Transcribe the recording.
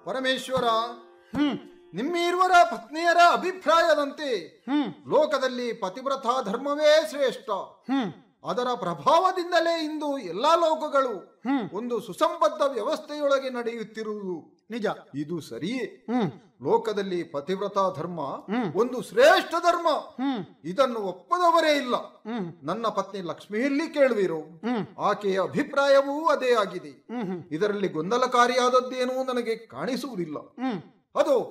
ಪರಮೇಶ್ವರ ಹ್ಮ್ ನಿಮ್ಮಿರುವರ ಪತ್ನಿಯರ ಅಭಿಪ್ರಾಯದಂತೆ ಹ್ಮ್ ಲೋಕದಲ್ಲಿ ಪತಿವ್ರತಾ ಧರ್ಮವೇ ಶ್ರೇಷ್ಠ ಹ್ಮ್ ಅದರ ಪ್ರಭಾವದಿಂದಲೇ ಇಂದು ಎಲ್ಲಾ ಲೋಕಗಳು ಹ್ಮ್ ಒಂದು ಸುಸಂಬದ್ಧ ವ್ಯವಸ್ಥೆಯೊಳಗೆ ನಡೆಯುತ್ತಿರುವುದು ನಿಜ ಇದು ಸರಿಯೇ ಹ್ಮ್ ಲೋಕದಲ್ಲಿ ಪತಿವ್ರತಾ ಧರ್ಮ ಹ್ಮ್. ಒಂದು ಶ್ರೇಷ್ಠ ಧರ್ಮ ಹ್ಮ್ ಇದನ್ನು ಒಪ್ಪದವರೇ ಇಲ್ಲ ಹ್ಮ್ ನನ್ನ ಪತ್ನಿ ಲಕ್ಷ್ಮಿಯಲ್ಲಿ ಕೇಳುವಿರೋ ಹ್ಮ್ ಆಕೆಯ ಅಭಿಪ್ರಾಯವೂ ಅದೇ ಆಗಿದೆ ಹ್ಮ್ ಹ್ಮ್ ಇದರಲ್ಲಿ ಗೊಂದಲಕಾರಿಯಾದದ್ದೇನೂ ನನಗೆ ಕಾಣಿಸುವುದಿಲ್ಲ ಹ್ಮ್ ಅದು